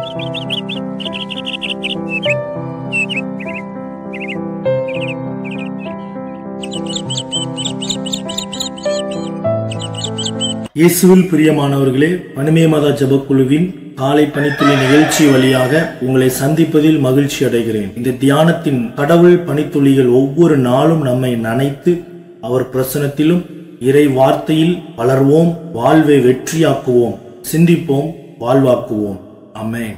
இயேசுவில் பிரியமானவர்களே பனிமே மத ஜபக்குழுவின் காலை பணித்துளி நிகழ்ச்சி வழியாக உங்களை சந்திப்பதில் மகிழ்ச்சி அடைகிறேன் இந்த தியானத்தின் கடவுள் பணித்துளிகள் ஒவ்வொரு நாளும் நம்மை நனைத்து அவர் பிரசனத்திலும் இறை வார்த்தையில் வளர்வோம் வாழ்வை வெற்றியாக்குவோம் சிந்திப்போம் வாழ்வாக்குவோம் அமேன்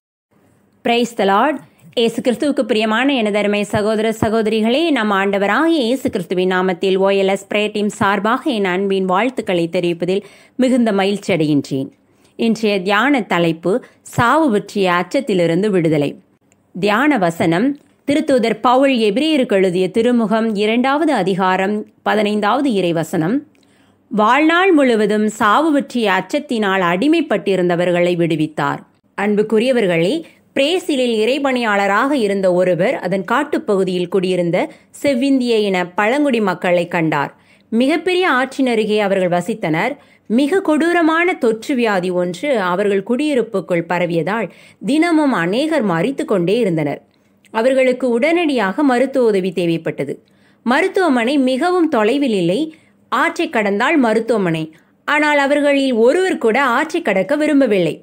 பிரைஸ் த லார்ட் இயேசு கிறிஸ்துவுக்கு பிரியமான எனதருமை சகோதர சகோதரிகளே நம் ஆண்டவராகிய இயேசு கிறிஸ்துவின் நாமத்தில் ஓஎல்எஸ் பிரே டீம் சார்பாக என் அன்பின் வாழ்த்துக்களை தெரிவிப்பதில் மிகுந்த மகிழ்ச்சி அடைகின்றேன் இன்றைய தியான தலைப்பு சாவு பற்றிய அச்சத்திலிருந்து விடுதலை தியான வசனம் திருத்தூதர் பவுல் எபிரேயருக்கு எழுதிய திருமுகம் இரண்டாவது அதிகாரம் பதினைந்தாவது இறைவசனம் வாழ்நாள் முழுவதும் சாவு பற்றிய அச்சத்தினால் அடிமைப்பட்டிருந்தவர்களை விடுவித்தார் அன்புக்குரியவர்களே பிரேசிலில் இறைபணியாளராக இருந்த ஒருவர் அதன் காட்டுப்பகுதியில் குடியிருந்த செவ்விந்திய இன பழங்குடி மக்களை கண்டார் மிகப்பெரிய ஆற்றின் அருகே அவர்கள் வசித்தனர் மிக கொடூரமான தொற்று வியாதி ஒன்று அவர்கள் குடியிருப்புக்குள் பரவியதால் தினமும் அநேகர் மறித்து கொண்டே இருந்தனர் அவர்களுக்கு உடனடியாக மருத்துவ உதவி தேவைப்பட்டது மருத்துவமனை மிகவும் தொலைவில் இல்லை ஆற்றை கடந்தால் மருத்துவமனை ஆனால் அவர்களில் ஒருவர் கூட ஆற்றை கடக்க விரும்பவில்லை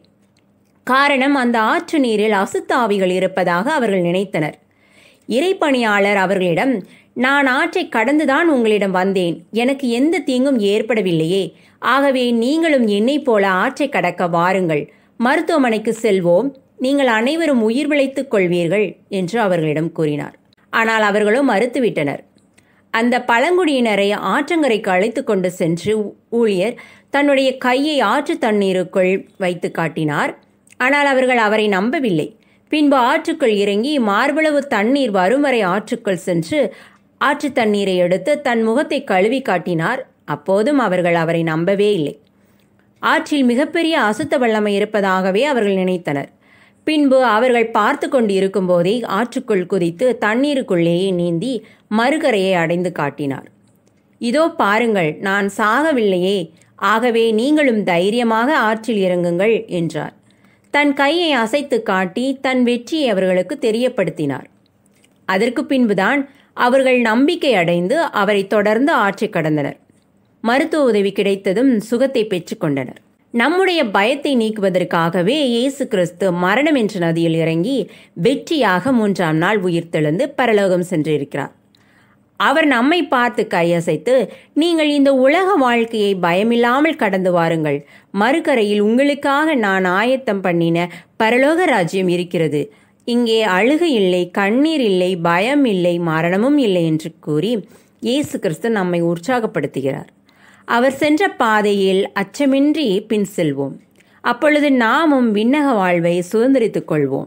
காரணம் அந்த ஆற்று நீரில் அசுத்தாவிகள் இருப்பதாக அவர்கள் நினைத்தனர் இறைப்பணியாளர் அவர்களிடம் நான் ஆற்றை கடந்துதான் உங்களிடம் வந்தேன் எனக்கு எந்த தீங்கும் ஏற்படவில்லையே ஆகவே நீங்களும் என்னைப் போல ஆற்றை கடக்க வாருங்கள் மருத்துவமனைக்கு செல்வோம் நீங்கள் அனைவரும் உயிர் பிழைத்துக் கொள்வீர்கள் என்று அவர்களிடம் கூறினார் ஆனால் அவர்களோ மறுத்துவிட்டனர் அந்த பழங்குடியினரை ஆற்றங்கரைக்கு அழைத்து கொண்டு சென்று ஊழியர் தன்னுடைய கையை ஆற்று தண்ணீருக்குள் வைத்து காட்டினார் ஆனால் அவர்கள் அவரை நம்பவில்லை பின்பு ஆற்றுக்குள் இறங்கி மார்பளவு தண்ணீர் வரும் வரை ஆற்றுக்குள் சென்று ஆற்று தண்ணீரை எடுத்து தன் முகத்தை கழுவி காட்டினார் அப்போதும் அவர்கள் அவரை நம்பவே இல்லை ஆற்றில் மிகப்பெரிய அசுத்த வல்லமை இருப்பதாகவே அவர்கள் நினைத்தனர் பின்பு அவர்கள் பார்த்து கொண்டு இருக்கும்போதே ஆற்றுக்குள் குதித்து தண்ணீருக்குள்ளேயே நீந்தி மறுகரையை அடைந்து காட்டினார் இதோ பாருங்கள் நான் சாகவில்லையே ஆகவே நீங்களும் தைரியமாக ஆற்றில் இறங்குங்கள் என்றார் தன் கையை அசைத்து காட்டி தன் வெற்றியை அவர்களுக்கு தெரியப்படுத்தினார் அதற்கு பின்புதான் அவர்கள் நம்பிக்கை அடைந்து அவரை தொடர்ந்து ஆற்றி கடந்தனர் மருத்துவ உதவி கிடைத்ததும் சுகத்தை பெற்றுக்கொண்டனர் நம்முடைய பயத்தை நீக்குவதற்காகவே இயேசு கிறிஸ்து மரணம் என்ற நதியில் இறங்கி வெற்றியாக மூன்றாம் நாள் உயிர்த்தெழுந்து பரலோகம் சென்றிருக்கிறார் அவர் நம்மை பார்த்து கையசைத்து நீங்கள் இந்த உலக வாழ்க்கையை பயமில்லாமல் கடந்து வாருங்கள் மறுகரையில் உங்களுக்காக நான் ஆயத்தம் பண்ணின பரலோக ராஜ்யம் இருக்கிறது இங்கே அழுகு இல்லை கண்ணீர் இல்லை பயம் இல்லை மரணமும் இல்லை என்று கூறி இயேசு கிறிஸ்து நம்மை உற்சாகப்படுத்துகிறார் அவர் சென்ற பாதையில் அச்சமின்றி பின் செல்வோம் அப்பொழுது நாமும் விண்ணக வாழ்வை சுதந்திரித்துக் கொள்வோம்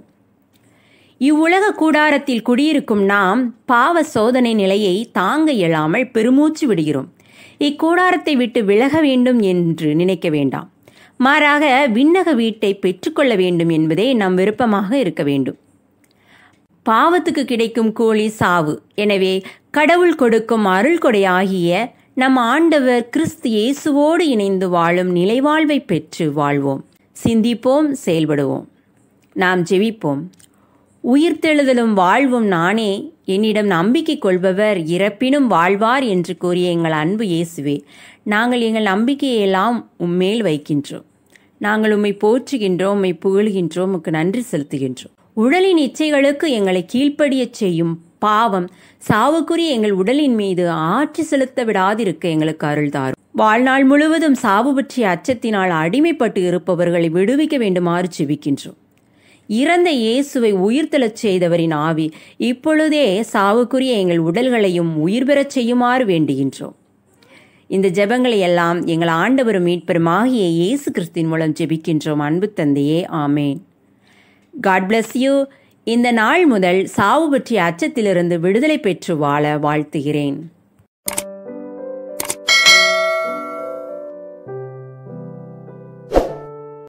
இவ்வுலக கூடாரத்தில் குடியிருக்கும் நாம் பாவ சோதனை நிலையை தாங்க இயலாமல் பெருமூச்சு விடுகிறோம் இக்கூடாரத்தை விட்டு விலக வேண்டும் என்று நினைக்க வேண்டாம் மாறாக விண்ணக வீட்டை பெற்றுக்கொள்ள வேண்டும் என்பதே நம் விருப்பமாக இருக்க வேண்டும் பாவத்துக்கு கிடைக்கும் கூலி சாவு எனவே கடவுள் கொடுக்கும் அருள் கொடையாகிய நம் ஆண்டவர் கிறிஸ்து இயேசுவோடு இணைந்து வாழும் நிலைவாழ்வை பெற்று வாழ்வோம் சிந்திப்போம் செயல்படுவோம் நாம் ஜெபிப்போம் உயிர்த்தெழுதலும் வாழ்வும் நானே என்னிடம் நம்பிக்கை கொள்பவர் இறப்பினும் வாழ்வார் என்று கூறிய எங்கள் அன்பு இயேசுவே நாங்கள் எங்கள் நம்பிக்கையெல்லாம் உம்மேல் வைக்கின்றோம் நாங்கள் உம்மை போற்றுகின்றோம் உம்மை புகழ்கின்றோம் உமக்கு நன்றி செலுத்துகின்றோம் உடலின் இச்சைகளுக்கு எங்களை கீழ்ப்படியச் செய்யும் பாவம் சாவுக்குரிய எங்கள் உடலின் மீது ஆட்சி செலுத்த விடாதிருக்க எங்களுக்கு அருள் தாரும் வாழ்நாள் முழுவதும் சாவு பற்றிய அச்சத்தினால் அடிமைப்பட்டு இருப்பவர்களை விடுவிக்க வேண்டுமாறு செபிக்கின்றோம் இறந்த இயேசுவை உயிர்த்தெழச் செய்தவரின் ஆவி இப்பொழுதே சாவுக்குரிய எங்கள் உடல்களையும் உயிர் பெறச் செய்யுமாறு வேண்டுகின்றோம் இந்த ஜெபங்களை எல்லாம் எங்கள் ஆண்டவரும் மீட்பெருமாகிய இயேசு கிறிஸ்தின் மூலம் ஜெபிக்கின்றோம் அன்பு தந்தையே ஆமேன் காட் பிளஸ் யூ இந்த நாள் முதல் சாவு பற்றிய அச்சத்திலிருந்து விடுதலை பெற்று வாழ வாழ்த்துகிறேன்